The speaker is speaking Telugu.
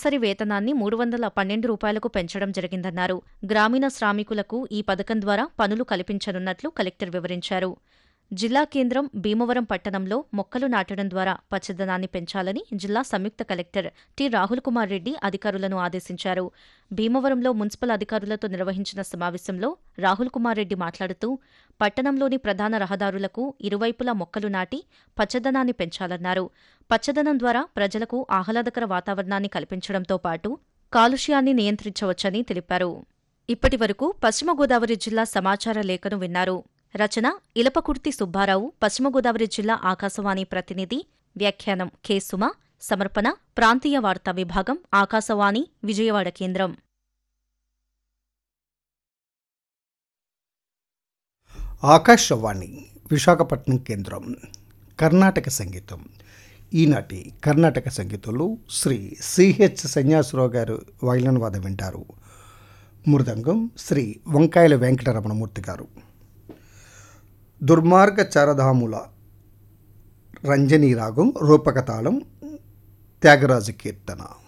నెలసరి వేతనాన్ని మూడు వందల పన్నెండు రూపాయలకు పెంచడం జరిగిందన్నారు గ్రామీణ శ్రామికులకు ఈ పథకం ద్వారా పనులు కల్పించనున్నట్లు కలెక్టర్ వివరించారు జిల్లా కేంద్రం భీమవరం పట్టణంలో మొక్కలు నాటడం ద్వారా పచ్చదనాన్ని పెంచాలని జిల్లా సంయుక్త కలెక్టర్ టి రాహుల్ కుమార్ రెడ్డి అధికారులను ఆదేశించారు భీమవరంలో మున్సిపల్ అధికారులతో నిర్వహించిన సమావేశంలో రాహుల్ కుమార్ రెడ్డి మాట్లాడుతూ పట్టణంలోని ప్రధాన రహదారులకు ఇరువైపులా మొక్కలు నాటి పచ్చదనాన్ని పెంచాలన్నారు పచ్చదనం ద్వారా ప్రజలకు ఆహ్లాదకర వాతావరణాన్ని కల్పించడంతో పాటు కాలుష్యాన్ని నియంత్రించవచ్చని తెలిపారు ఇప్పటి వరకు పశ్చిమ గోదావరి జిల్లా సమాచార లేఖను విన్నారు రచన ఇలపకుర్తి సుబ్బారావు పశ్చిమ గోదావరి జిల్లా ఆకాశవాణి ప్రతినిధి వ్యాఖ్యానం కె సుమ సమర్పణ ప్రాంతీయ వార్తా విభాగం ఆకాశవాణి విజయవాడ కేంద్రం ఆకాశవాణి విశాఖపట్నం కేంద్రం కర్ణాటక సంగీతం ఈనాటి కర్ణాటక సంగీతంలో శ్రీ సిహెచ్ సన్యాసరావు గారు వైలన్ వాదం వింటారు మృదంగం శ్రీ వంకాయల వెంకటరమణమూర్తి గారు దుర్మార్గ చారధాముల రంజనీ రాగం రూపకతాళం త్యాగరాజు కీర్తన